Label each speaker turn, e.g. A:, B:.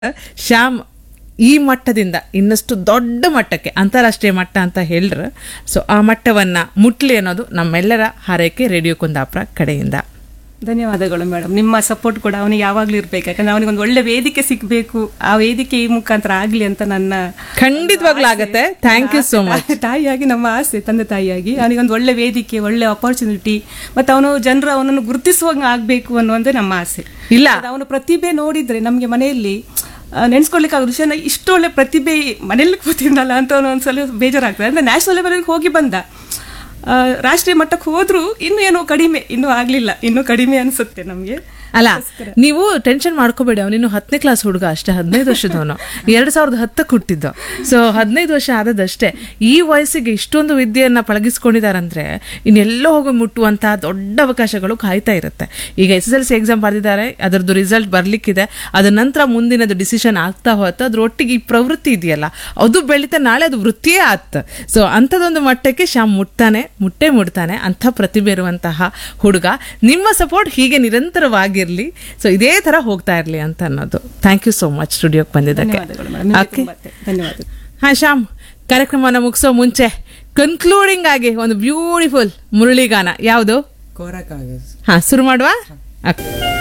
A: ಶ್ಯಾಮ್ ಈ ಮಟ್ಟದಿಂದ ಇನ್ನಷ್ಟು ದೊಡ್ಡ ಮಟ್ಟಕ್ಕೆ ಅಂತಾರಾಷ್ಟ್ರೀಯ ಮಟ್ಟ ಅಂತ ಹೇಳ್ರೆ ಸೊ ಆ ಮಟ್ಟವನ್ನ ಮುಟ್ಲಿ ಅನ್ನೋದು ನಮ್ಮೆಲ್ಲರ ಹಾರೈಕೆ ರೇಡಿಯೋ ಕುಂದಾಪುರ ಕಡೆಯಿಂದ
B: ಧನ್ಯವಾದಗಳು ಮೇಡಮ್ ನಿಮ್ಮ ಸಪೋರ್ಟ್ ಕೂಡ ಅವನಿಗೆ ಯಾವಾಗಲೂ ಇರಬೇಕು ಯಾಕಂದ್ರೆ ಅವನಿಗೆ ಒಂದು ಒಳ್ಳೆ ವೇದಿಕೆ ಸಿಗಬೇಕು ಆ ವೇದಿಕೆ ಈ ಮುಖಾಂತರ ಆಗಲಿ ಅಂತ ನನ್ನ
A: ಖಂಡಿತವಾಗ್ಲೂ ಆಗತ್ತೆ ಥ್ಯಾಂಕ್ ಯು ಸೋ ಮಚ್
B: ತಾಯಿಯಾಗಿ ನಮ್ಮ ಆಸೆ ತಂದೆ ತಾಯಿಯಾಗಿ ಅವನಿಗೊಂದು ಒಳ್ಳೆ ವೇದಿಕೆ ಒಳ್ಳೆ ಅಪರ್ಚುನಿಟಿ ಮತ್ತು ಅವನು ಜನರು ಅವನನ್ನು ಗುರುತಿಸುವಂಗೆ ಆಗಬೇಕು ಅನ್ನೋದೇ ನಮ್ಮ ಆಸೆ
A: ಇಲ್ಲ
B: ಅದು ಅವನ ಪ್ರತಿಭೆ ನೋಡಿದ್ರೆ ನಮಗೆ ಮನೆಯಲ್ಲಿ ನೆನೆಸ್ಕೊಳ್ಲಿಕ್ಕೆ ಆಗೋ ವಿಷಯನ ಇಷ್ಟು ಒಳ್ಳೆ ಪ್ರತಿಭೆ ಮನೆಯಲ್ಲಿ ಕೂತಿದ್ದಲ್ಲ ಅಂತ ಒಂದ್ಸಲ ಬೇಜಾರಾಗ್ತದೆ ಅಂದ್ರೆ ನ್ಯಾಷನಲ್ ಲೆವೆಲ್ಗೆ ಹೋಗಿ ಬಂದ ಆ, ರಾಷ್ಟ್ರೀಯ ಮಟ್ಟಕ್ಕೆ ಹೋದ್ರೂ ಇನ್ನೂ ಏನೋ ಕಡಿಮೆ ಇನ್ನೂ ಆಗ್ಲಿಲ್ಲ ಇನ್ನೂ ಕಡಿಮೆ ಅನ್ಸುತ್ತೆ ನಮಗೆ
A: ಅಲ್ಲ ನೀವು ಟೆನ್ಷನ್ ಮಾಡ್ಕೋಬೇಡಿ ಅವನಿನ್ನು ಹತ್ತನೇ ಕ್ಲಾಸ್ ಹುಡುಗ ಅಷ್ಟೇ ಹದಿನೈದು ವರ್ಷದವನು ಎರಡ್ ಸಾವಿರದ ಹತ್ತಕ್ಕೆ ಹುಟ್ಟಿದ್ದು ಸೊ ಹದಿನೈದು ವರ್ಷ ಆದದಷ್ಟೇ ಈ ವಯಸ್ಸಿಗೆ ಇಷ್ಟೊಂದು ವಿದ್ಯೆಯನ್ನ ಪಳಗಿಸ್ಕೊಂಡಿದಾರಂದ್ರೆ ಇನ್ನೆಲ್ಲೋ ಹೋಗಿ ಮುಟ್ಟುವಂತಹ ದೊಡ್ಡ ಅವಕಾಶಗಳು ಕಾಯ್ತಾ ಇರುತ್ತೆ ಈಗ S S L C exam ಬರೆದಿದ್ದಾರೆ ಅದರದ್ದು ರಿಸಲ್ಟ್ ಬರ್ಲಿಕ್ಕಿದೆ ಅದ ನಂತರ ಮುಂದಿನದು ಡಿಸಿಷನ್ ಆಗ್ತಾ ಹೋಯ್ತು ಅದ್ರ ಒಟ್ಟಿಗೆ ಈ ಪ್ರವೃತ್ತಿ ಇದೆಯಲ್ಲ ಅದು ಬೆಳೀತಾ ನಾಳೆ ಅದು ವೃತ್ತಿಯೇ ಆತ್ ಸೊ ಅಂಥದ್ದೊಂದು ಮಟ್ಟಕ್ಕೆ ಶ್ಯಾಮ್ ಮುಟ್ತಾನೆ ಮುಟ್ಟೆ ಮುಟ್ತಾನೆ ಅಂಥ ಪ್ರತಿಭೆ ಇರುವಂತಹ ಹುಡುಗ ನಿಮ್ಮ ಸಪೋರ್ಟ್ ಹೀಗೆ ನಿರಂತರವಾಗಿರ್ಲಿ ಸೊ ಇದೇ ತರ ಹೋಗ್ತಾ ಇರ್ಲಿ ಅಂತ ಅನ್ನೋದು ಥ್ಯಾಂಕ್ ಯು ಸೋ ಮಚ್ ಸ್ಟುಡಿಯೋಗೆ ಬಂದಿದ್ದಕ್ಕೆ
B: ಧನ್ಯವಾದಗಳು ಮೇಡಮ್ ನಿಮಗೆ
A: ಓಕೆ
B: ತುಂಬಾ ಧನ್ಯವಾದಗಳು
A: ಹಾ ಶ್ಯಾಮ್ ಕಾರ್ಯಕ್ರಮನ ಮುಗಿಸೋ ಮುಂಚೆ ಕನ್ಕ್ಲೂಡಿಂಗ್ ಆಗಿ ಒಂದು ಬ್ಯೂಟಿಫುಲ್ ಮುರಳಿಗಾನ ಯಾವುದು
C: ಕೋರಕ್ಕಾಗ
A: ಹಾ ಶುರು ಮಾಡುವ ಓಕೆ